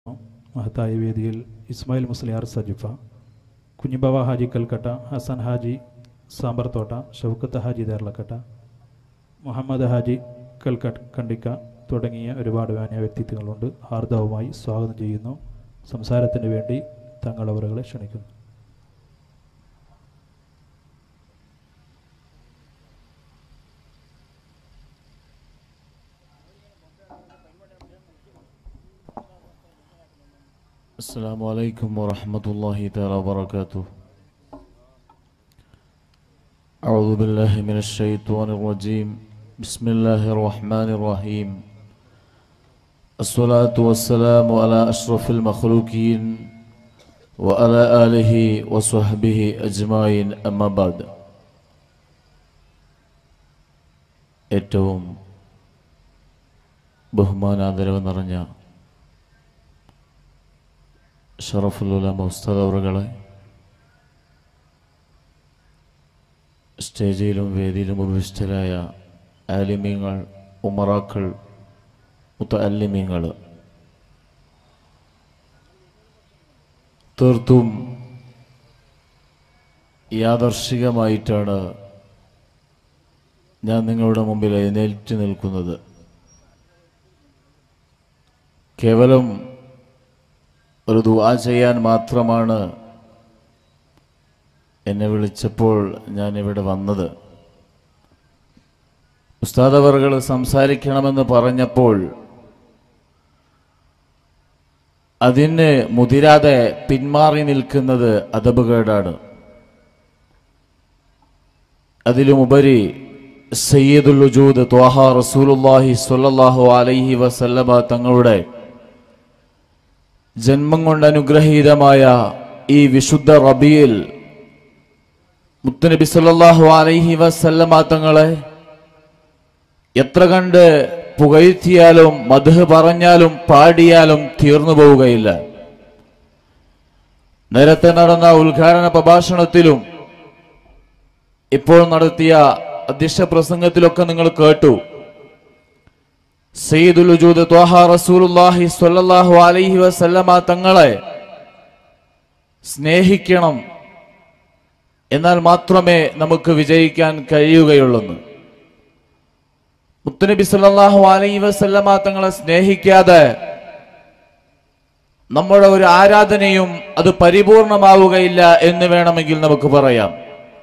മഹത്തായ വേദിയിൽ ഇസ്മായിൽ മുസ്ലിയാർ സജിഫ കുഞ്ഞിബാവ ഹാജി കൽക്കട്ട ഹസൻ ഹാജി സാമ്പർത്തോട്ട ഷൗക്കത്ത് ഹാജി ദേർലക്കട്ട മുഹമ്മദ് ഹാജി കൽക്കട്ട് കണ്ടിക്ക തുടങ്ങിയ ഒരുപാട് മാന്യ വ്യക്തിത്വങ്ങളുണ്ട് ഹാർദവുമായി സ്വാഗതം ചെയ്യുന്നു സംസാരത്തിന് വേണ്ടി തങ്ങളവറുകളെ ക്ഷണിക്കുന്നു السلام عليكم ورحمة الله تعالى وبركاته أعوذ بالله من الشيطان الرجيم بسم الله الرحمن الرحيم الصلاة والسلام على أشرف المخلوقين وعلى آله وصحبه أجمعين أما بعد ഏറ്റവും ബഹുമാനാദരവ് നിറഞ്ഞ ഷറഫുലുലമ ഉസ്താദ് അവറുകളെ സ്റ്റേജിലും വേദിയിലും ഉപവിഷ്ടരായ ആലിമ്യങ്ങൾ ഉമറാക്കൾ മുത്തല്ലിമ്യങ്ങൾ തീർത്തും യാദർശികമായിട്ടാണ് ഞാൻ നിങ്ങളുടെ മുമ്പിൽ എഴുന്നേറ്റ് നിൽക്കുന്നത് കേവലം ഒരു ദുആ ചെയ്യാൻ മാത്രമാണ് എന്നെ വിളിച്ചപ്പോൾ ഞാൻ ഇവിടെ വന്നത് ഉസ്താദ് അവർകൾ സംസാരിക്കണമെന്ന് പറഞ്ഞപ്പോൾ അതിന് മുതിരാതെ പിന്മാറി നിൽക്കുന്നത് അതപകേടാണ് അതിലുമുപരി സയ്യിദുൽ വജൂദ് ത്വാഹ റസൂലുള്ളാഹി സ്വല്ലല്ലാഹു അലൈഹി വസല്ലമ തങ്ങളുടെ ജന്മം കൊണ്ട് അനുഗ്രഹീതമായ ഈ വിശുദ്ധ റബിയിൽ മുത്തുനബി സല്ലല്ലാഹു അലൈഹി വസല്ലമ തങ്ങളെ എത്ര കണ്ട് പുകഴ്ത്തിയാലും മധു പറഞ്ഞാലും പാടിയാലും തീർന്നു പോവുകയില്ല നേരത്തെ നടന്ന ഉദ്ഘാടന പ്രഭാഷണത്തിലും ഇപ്പോൾ നടത്തിയ അധ്യക്ഷ പ്രസംഗത്തിലൊക്കെ നിങ്ങൾ കേട്ടു സയ്യിദുൽ വജൂദ് ത്വാഹ റസൂലുള്ളാഹി സ്വല്ലല്ലാഹു അലൈഹി വസല്ലമ തങ്ങളെ സ്നേഹിക്കണം എന്നാൽ മാത്രമേ നമുക്ക് വിജയിക്കാൻ കഴിയുകയുള്ളൂ മുത്തുനബി സല്ലല്ലാഹു അലൈഹി വസല്ലമ തങ്ങളെ സ്നേഹിക്കാതെ നമ്മുടെ ഒരു ആരാധനയും അത് പരിപൂർണമാവുകയില്ല എന്ന് വേണമെങ്കിൽ നമുക്ക് പറയാം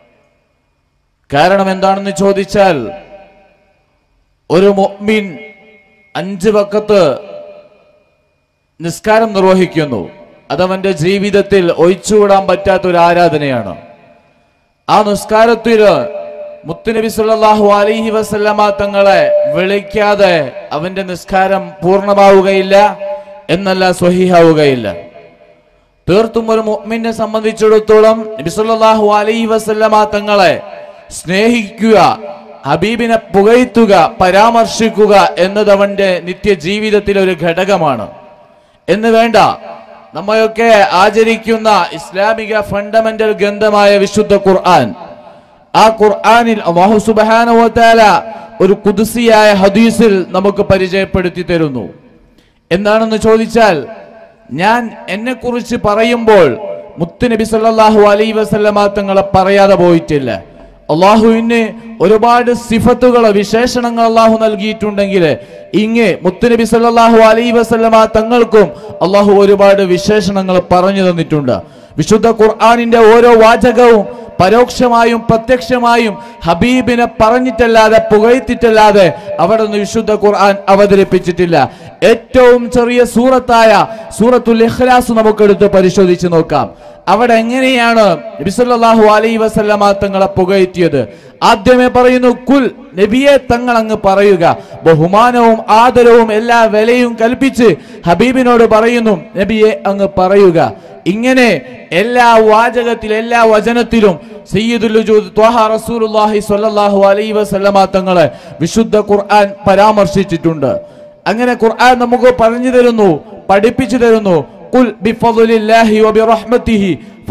കാരണം എന്താണെന്ന് ചോദിച്ചാൽ ഒരു മുഅ്മിൻ അഞ്ച് വക്കത്ത് നിസ്കാരം നിർവഹിക്കുന്നു അതവന്റെ ജീവിതത്തിൽ ഒഴിച്ചുവിടാൻ പറ്റാത്ത ഒരു ആരാധനയാണ് ആ നിസ്കാരത്തിൽ മുത്തുനബി സല്ലല്ലാഹു അലൈഹി വസല്ലമ തങ്ങളെ വിളിക്കാതെ അവന്റെ നിസ്കാരം പൂർണ്ണമാവുകയില്ല എന്നല്ല സ്വഹിഹാവുകയില്ല തീർത്തും ഒരു മുഅ്മിനെ സംബന്ധിച്ചിടത്തോളം നബി സല്ലല്ലാഹു അലൈഹി വസല്ലമ തങ്ങളെ സ്നേഹിക്കുക ഹബീബിനെ പുകഴ്ത്തുക പരാമർശിക്കുക എന്നത് അവന്റെ നിത്യജീവിതത്തിലെ ഒരു ഘടകമാണ് എന്ന് വേണ്ട നമ്മളൊക്കെ ആചരിക്കുന്ന ഇസ്ലാമിക ഫണ്ടമെന്റൽ ഗ്രന്ഥമായ വിശുദ്ധ ഖുർആൻ ആ ഖുർആനിൽ അല്ലാഹു സുബ്ഹാനഹു വ തആല ഒരു കുദ്സിയായ ഹദീസിൽ നമുക്ക് പരിചയപ്പെടുത്തി തരുന്നു എന്താണെന്ന് ചോദിച്ചാൽ ഞാൻ എന്നെ കുറിച്ച് പറയുമ്പോൾ മുത്തുനബി സല്ലല്ലാഹു അലൈഹി വസല്ലമ തങ്ങളെ പറയാതെ പോയിട്ടില്ല അള്ളാഹുവിന് ഒരുപാട് സിഫത്തുകൾ വിശേഷണങ്ങൾ അള്ളാഹു നൽകിയിട്ടുണ്ടെങ്കിൽ ഇങ്ങ് മുത്തുനബി സല്ലല്ലാഹു അലൈഹി വസല്ലമ തങ്ങൾക്കും അള്ളാഹു ഒരുപാട് വിശേഷണങ്ങൾ പറഞ്ഞു തന്നിട്ടുണ്ട് വിശുദ്ധ ഖുർആനിന്റെ ഓരോ വാചകവും പരോക്ഷമായും പ്രത്യക്ഷമായും ഹബീബിനെ പറഞ്ഞിട്ടല്ലാതെ പുകഴ്ത്തിട്ടല്ലാതെ അവിടെ നിന്ന് വിശുദ്ധ ഖുർആൻ അവതരിപ്പിച്ചിട്ടില്ല ഏറ്റവും ചെറിയ സൂറത്തായ സൂറത്തുൽ ഇഖ്ലാസ് നമുക്കെടുത്ത് പരിശോധിച്ച് നോക്കാം അവിടെ എങ്ങനെയാണ് നബിസല്ലാഹു അലൈ വസല്ലമ തങ്ങളെ പുകഴ്ത്തിയത് ആദ്യമേ പറയുന്നു കുൽ നബിയെ തങ്ങൾ അങ്ങ് പറയുക ബഹുമാനവും ആദരവും എല്ലാ വിലയും കൽപ്പിച്ച് ഹബീബിനോട് പറയുന്നു നബിയെ അങ്ങ് പറയുക ഇങ്ങനെ എല്ലാ വാചകത്തിലും എല്ലാ വചനത്തിലും സയ്യിദുൽ വജൂദ് ത്വഹ റസൂലുള്ളാഹി സ്വല്ലല്ലാഹു അലൈഹി വസല്ലമ തങ്ങളെ വിശുദ്ധ ഖുർആൻ പരാമർശിച്ചിട്ടുണ്ട് അങ്ങനെ ഖുർആൻ നമുക്ക് പറഞ്ഞു തരുന്നു പഠിപ്പിച്ചു തരുന്നു قل بفضل الله وبرحمته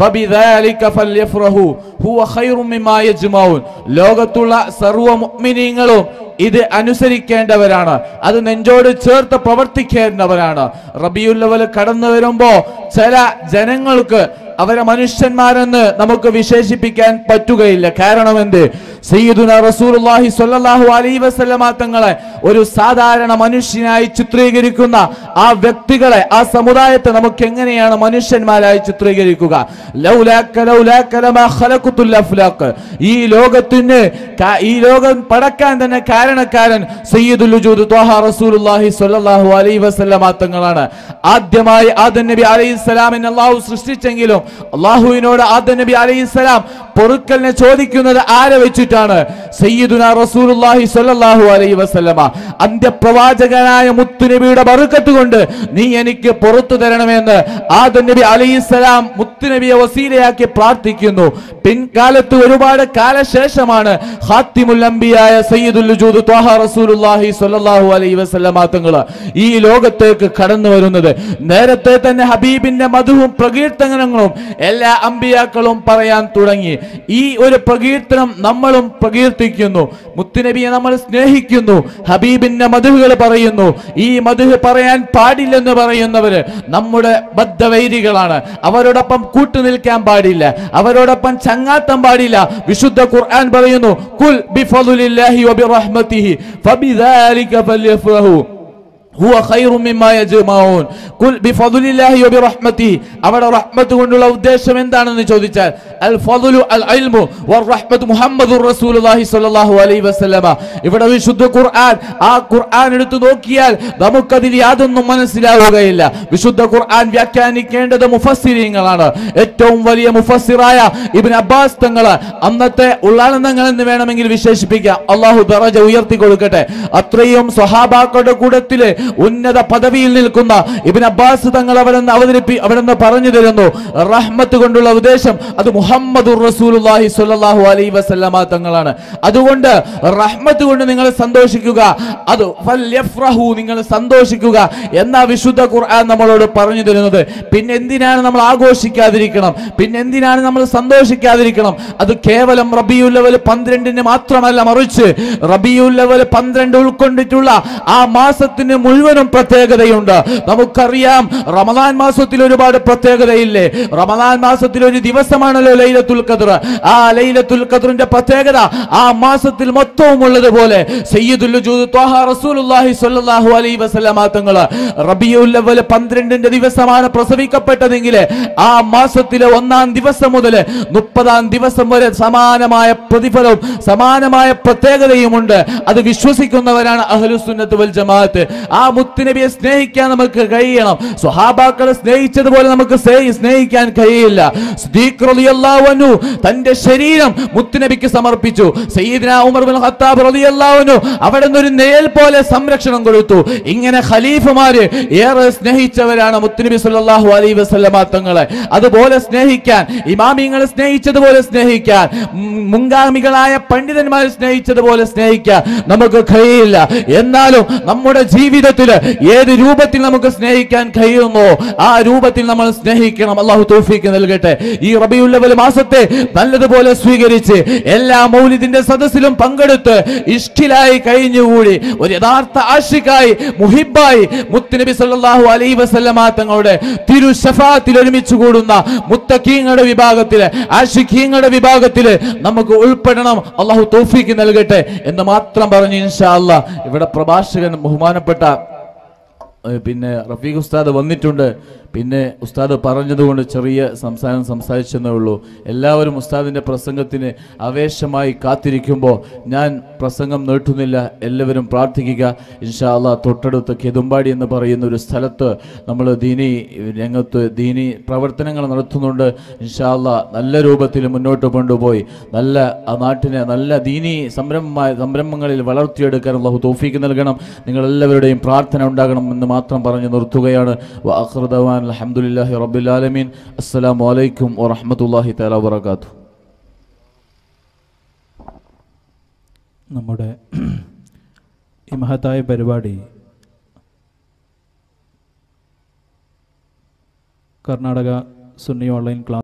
فبذلك فليفرحوا هو خير مما يجمعون ലോകത്തുള്ള സർവ്വ മുഅ്മിനീങ്ങളും ഇത് അനുസരിക്കേണ്ടവരാണ് അത് നെഞ്ചോട് ചേർത്ത് പ്രവർത്തിക്കേണ്ടവരാണ് റബിയുല്ലവൽ കടന്നു വരുമ്പോ ചില ജനങ്ങൾക്ക് അവരെ മനുഷ്യന്മാരെന്ന് നമുക്ക് വിശേഷിപ്പിക്കാൻ പറ്റുകയില്ല കാരണം എന്ത് സയ്യിദുന റസൂലുള്ളാഹി സ്വല്ലല്ലാഹു അലൈഹി വസല്ലമ തങ്ങളെ ഒരു സാധാരണ മനുഷ്യനായി ചിത്രീകരിക്കുന്ന ആ വ്യക്തികളെ ആ സമുദായത്തെ നമുക്ക് എങ്ങനെയാണ് മനുഷ്യന്മാരായി ചിത്രീകരിക്കുക ലൗലാക ലൗലാക ലമാ ഖലഖതുൽ അഫ്ലാഖ് ഈ ലോകത്തിന് കാ- ഈ ലോകം പടക്കാൻ തന്നെ കാരണക്കാരൻ സയ്യിദുൽ വജൂദ് ത്വാഹ റസൂലുള്ളാഹി സ്വല്ലല്ലാഹു അലൈഹി വസല്ലമ തങ്ങളാണ് ആദ്യമായി ആദം നബി അലൈഹിസ്സലാമിനെ അള്ളാഹു സൃഷ്ടിച്ചെങ്കിലും അള്ളാഹുവിനോട് ആദം നബി അലൈഹിസ്സലാം പൊറുക്കലിനെ ചോദിക്കുന്നത് ആരെ വെച്ചിട്ടാണ് സയ്യിദുന റസൂലുള്ളാഹി സ്വല്ലല്ലാഹു അലൈഹി വസല്ലമ അന്ത്യപ്രവാചകനായ മുത്തുനബിയുടെ ബറുക്കത്ത് കൊണ്ട് നീ എനിക്ക് പുറത്തു തരണമെന്ന് ആദം നബി അലൈഹിസ്സലാം മുത്തുനബിയെ വസീലയാക്കി പ്രാർത്ഥിക്കുന്നു പിൻകാലത്ത് ഒരുപാട് കാലശേഷമാണ് ഖാത്തിമുൽ അംബിയായ സയ്യിദുൽ വജൂദ് ത്വാഹ റസൂലുള്ളാഹി സ്വല്ലല്ലാഹു അലൈഹി വസല്ലമ തങ്ങൾ ഈ ലോകത്തേക്ക് കടന്നു വരുന്നത് നേരത്തെ തന്നെ ഹബീബിന്റെ മധുവും പ്രകീർത്തനങ്ങളും എല്ലാ അമ്പിയാക്കളും പറയാൻ തുടങ്ങി ഈ ഒരു പ്രകീർത്തനം നമ്മളും പ്രകീർത്തിക്കുന്നു മുത്തുനബിയെ നമ്മൾ സ്നേഹിക്കുന്നു ഹബീബിന്റെ മധുകൾ പറയുന്നു ഈ മധു പറയാൻ പാടില്ലെന്ന് പറയുന്നവര് നമ്മുടെ ബദ്ധവൈരികളാണ് അവരോടൊപ്പം കൂട്ടുനിൽക്കാൻ പാടില്ല അവരോടൊപ്പം ചങ്ങാത്തം പാടില്ല വിശുദ്ധ ഖുർആൻ പറയുന്നു കുൽ ബിഫളുലില്ലാഹി വബിറഹ്മതിഹി ഫബിദാലിക ഫല്യഫ്റഹു ഹുവ ഖൈറു മിമ്മാ യജ്മഊൻ ഖുൽ ബിഫദ്ലില്ലാഹി വബിറഹ്മതിഹി അവിടെ റഹ്മത്ത് കൊണ്ടുള്ള ഉദ്ദേശം എന്താണെന്ന് ചോദിച്ചാൽ അൽ ഫദ്ലു അൽ ഇൽമു വറഹ്മത്ത് മുഹമ്മദുർ റസൂലുള്ളാഹി സ്വല്ലല്ലാഹു അലൈഹി വസല്ലമ ഇവിടെ വിശുദ്ധ ഖുർആൻ ആ ഖുർആൻ എടുത്തു നോക്കിയാൽ നമുക്കതിൽ യാതൊന്നും മനസ്സിലാവുകയില്ല വിശുദ്ധ ഖുർആൻ വ്യാഖ്യാനിക്കേണ്ടത് മുഫസ്സിരീങ്ങളാണ് ഏറ്റവും വലിയ മുഫസ്സിറായ ഇബ്നു അബ്ബാസ് തങ്ങള് അന്നത്തെ ഉള്ളാളനങ്ങൾ എന്ന് വേണമെങ്കിൽ വിശേഷിപ്പിക്കാം അള്ളാഹു ദറജ ഉയർത്തി കൊടുക്കട്ടെ അത്രയും സ്വഹാബാക്കളുടെ കൂട്ടത്തില് ഉന്നത പദവിയിൽ നിൽക്കുന്ന ഇബിൻ അബ്ബാസ് തങ്ങൾ അവരെന്ന് അവതരിപ്പി അവരെന്ന് പറഞ്ഞു തരുന്നു റഹ്മത്ത് കൊണ്ടുള്ള ഉദ്ദേശം അത് മുഹമ്മദ് റസൂലുള്ളാഹി സ്വല്ലല്ലാഹു അലൈഹി വസല്ലമ തങ്ങളാണ് അതുകൊണ്ട് റഹ്മത്ത് കൊണ്ട് നിങ്ങൾ സന്തോഷിക്കുക അത് ഫല്യഫ്റഹു നിങ്ങൾ സന്തോഷിക്കുക എന്ന വിശുദ്ധ ഖുർആൻ നമ്മളോട് പറഞ്ഞു തരുന്നത് പിന്നെ എന്തിനാണ് നമ്മൾ ആഘോഷിക്കാതിരിക്കണം പിന്നെ എന്തിനാണ് നമ്മൾ സന്തോഷിക്കാതിരിക്കണം അത് കേവലം റബിയുൽ ലെവൽ പന്ത്രണ്ടിന് മാത്രമല്ല മറിച്ച് റബിയുൽ ലെവൽ പന്ത്രണ്ട് ഉൾക്കൊണ്ടിട്ടുള്ള ആ മാസത്തിന് മുഴുവനും പ്രത്യേകതയുണ്ട് നമുക്കറിയാം റമദാൻ മാസത്തിൽ ഒരുപാട് പ്രത്യേകതയില്ലേ റമദാൻ മാസത്തിൽ ഒരു ദിവസമാണല്ലോ ലൈലത്തുൽ ഖദ്ർ ആ ലൈലത്തുൽ ഖദ്റിന്റെ പ്രത്യേകത ആ മാസത്തിൽ മൊത്തവും ഉള്ളതുപോലെ സയ്യിദുൽ വജൂദ് ത്വാഹ റസൂലുള്ളാഹി സ്വല്ലല്ലാഹു അലൈഹി വസല്ലമ തങ്ങൾ റബിയുൽ അവ്വൽ പന്ത്രണ്ടിന്റെ ദിവസമാണ് പ്രസവിക്കപ്പെട്ടതെങ്കിൽ ആ മാസത്തിലെ ഒന്നാം ദിവസം മുതൽ മുപ്പതാം ദിവസം വരെ സമാനമായ പ്രതിഫലവും സമാനമായ പ്രത്യേകതയുമുണ്ട് അത് വിശ്വസിക്കുന്നവരാണ് അഹ്ലുസുന്നത്ത് വൽ ജമാഅത്ത് ആ മുത്തുനബിയെ സ്നേഹിക്കാൻ നമുക്ക് കഴിയണം സ്വഹാബാക്കളെ സ്നേഹിച്ചതുപോലെ നമുക്ക് സ്നേഹി- സ്നേഹിക്കാൻ കഴിയില്ല സിദ്ദീഖ് റളിയല്ലാഹു അൻഹു തന്റെ ശരീരം മുത്തുനബിക്ക് സമർപ്പിച്ചു സയ്യിദ്ന ഉമർ ബിൻ ഖത്താബ് റളിയല്ലാഹു അൻഹു അവിടെ നിന്ന് ഒരു നിഴൽ പോലെ സംരക്ഷണം കൊടുത്തു ഇങ്ങനെ ഖലീഫമാര് ഏറെ സ്നേഹിച്ചവരാണ് മുത്തുനബി സല്ലല്ലാഹു അലൈഹി വസല്ലമ തങ്ങളെ അതുപോലെ സ്നേഹിക്കാൻ ഇമാമിങ്ങളെ സ്നേഹിച്ചതുപോലെ സ്നേഹിക്കാൻ ഉം, മുൻഗാമികളായ പണ്ഡിതന്മാരെ സ്നേഹിച്ചതുപോലെ സ്നേഹിക്കാൻ നമുക്ക് കഴിയില്ല എന്നാലും നമ്മുടെ ജീവിതത്തിൽ ഏത് രൂപത്തിൽ നമുക്ക് സ്നേഹിക്കാൻ കഴിയുമോ ആ രൂപത്തിൽ നമ്മൾ സ്നേഹിക്കണം അള്ളാഹു തൗഫീക്ക് നൽകട്ടെ ഈ റബിയുല്ലവൽ മാസത്തെ നല്ലതുപോലെ സ്വീകരിച്ച് എല്ലാ മൗലിദിന്റെ സദസ്സിലും പങ്കെടുത്ത് ഇഷ്ടിലായി കഴിഞ്ഞുകൂടി ഒരു യഥാർത്ഥ ആഷിക്കായി മുഹിബായി മുത്തുനബി സല്ലല്ലാഹു അലൈഹി വസല്ലമ തങ്ങളുടെ തിരു ഷഫാത്തിൽ ഒരുമിച്ച് കൂടുന്ന മുത്തക്കീങ്ങളുടെ വിഭാഗത്തില് ആഷിഖീങ്ങളുടെ വിഭാഗത്തില് നമുക്ക് ഉൾപ്പെടണം അള്ളാഹു തൗഫീക്ക് നൽകട്ടെ എന്ന് മാത്രം പറഞ്ഞു ഇൻഷാ അല്ലാ ഇവിടെ പ്രഭാഷകൻ ബഹുമാനപ്പെട്ട ഏഹ് പിന്നെ റഫീഖ് ഉസ്താദ് വന്നിട്ടുണ്ട് പിന്നെ ഉസ്താദ് പറഞ്ഞതുകൊണ്ട് ചെറിയ സംസാരം സംസാരിച്ചെന്നേ ഉള്ളൂ എല്ലാവരും ഉസ്താദിൻ്റെ പ്രസംഗത്തിന് ആവേശമായി കാത്തിരിക്കുമ്പോൾ ഞാൻ പ്രസംഗം നീട്ടുന്നില്ല എല്ലാവരും പ്രാർത്ഥിക്കുക ഇൻഷാ അള്ളാ തൊട്ടടുത്ത് കെതുമ്പാടി എന്ന് പറയുന്ന ഒരു സ്ഥലത്ത് നമ്മൾ ദീനി രംഗത്ത് ദീനി പ്രവർത്തനങ്ങൾ നടത്തുന്നുണ്ട് ഇൻഷാ അള്ളാ നല്ല രൂപത്തിൽ മുന്നോട്ട് കൊണ്ടുപോയി നല്ല ആ നാട്ടിനെ നല്ല ദീനി സംരംഭമായ സംരംഭങ്ങളിൽ വളർത്തിയെടുക്കാൻ അള്ളാഹു തോഫീക്ക് നൽകണം നിങ്ങളെല്ലാവരുടെയും പ്രാർത്ഥന ഉണ്ടാകണം എന്ന് മാത്രം പറഞ്ഞു നിർത്തുകയാണ് വാഹൃദവാൻ അലഹമുല്ലാഹി റബ്ബുലാലമീൻ അസ്സലാമു അലൈക്കും വറഹമത്തല്ലാഹി തല വബർക്കാത്തു നമ്മുടെ ഈ മഹത്തായ പരിപാടി കർണാടക സുന്നി ഓൺലൈൻ ക്ലാസ്